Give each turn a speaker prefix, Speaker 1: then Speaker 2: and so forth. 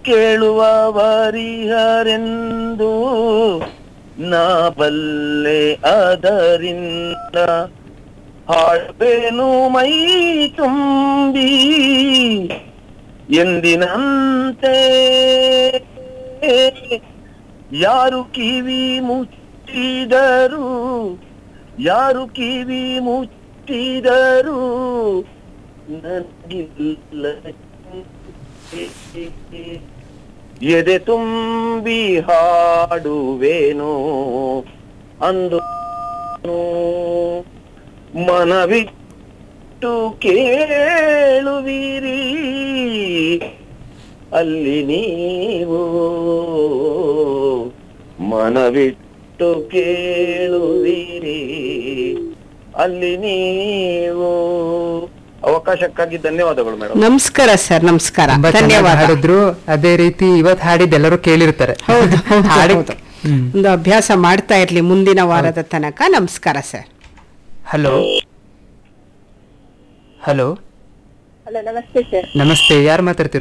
Speaker 1: ಕೇಳುವವರಿಹರೆಂದು ನಾ ಬಲ್ಲೆ ಅದರಿಂದ ಹಾಡ್ಬೇನು ಮೈ ತುಂಬಿ ಎಂದಿನಂತೆ ಯಾರು ಕಿವಿ ಮುಚ್ಚಿದರು ಯಾರು ಕಿವಿ ಮುಚ್ಚಿದರು ನನಗಿಲ್ಲ ಎದೆ ತುಂಬಿ ಹಾಡುವೇನು ಅಂದು ಮನವಿಟ್ಟು ಕೇಳುವಿರಿ ಅಲ್ಲಿ ನೀವು ಮನವಿಟ್ಟು ಕೇಳುವಿರಿ ಅಲ್ಲಿ ನೀವು ಅವಕಾಶಕ್ಕಾಗಿ ಧನ್ಯವಾದಗಳು ಮೇಡಮ್
Speaker 2: ನಮಸ್ಕಾರ ಸರ್ ನಮಸ್ಕಾರ
Speaker 3: ತುಂಬಾ ಚೆನ್ನಾಗಿ
Speaker 2: ಧನ್ಯವಾದ
Speaker 3: ಹಾಡಿದ್ರು ಅದೇ ರೀತಿ ಇವತ್ ಹಾಡಿದ್ ಎಲ್ಲರೂ ಕೇಳಿರ್ತಾರೆ
Speaker 2: ಹೌದು ಹೌದು,
Speaker 3: ಹಾಡಿ-
Speaker 2: ಹೌದು.
Speaker 3: ಹ್ಮ್.
Speaker 2: ಒಂದು ಅಭ್ಯಾಸ ಮಾಡ್ತಾ ಇರ್ಲಿ ಮುಂದಿನ ವಾರದ ತನಕ ನಮಸ್ಕಾರ ಸರ್
Speaker 3: ಹಲೋ ಹಲೋ
Speaker 4: ಹಲೋ ನಮಸ್ತೆ ಸರ್
Speaker 3: ನಮಸ್ತೆ ಯಾರು ಮಾತಾಡ್ತಿರೋ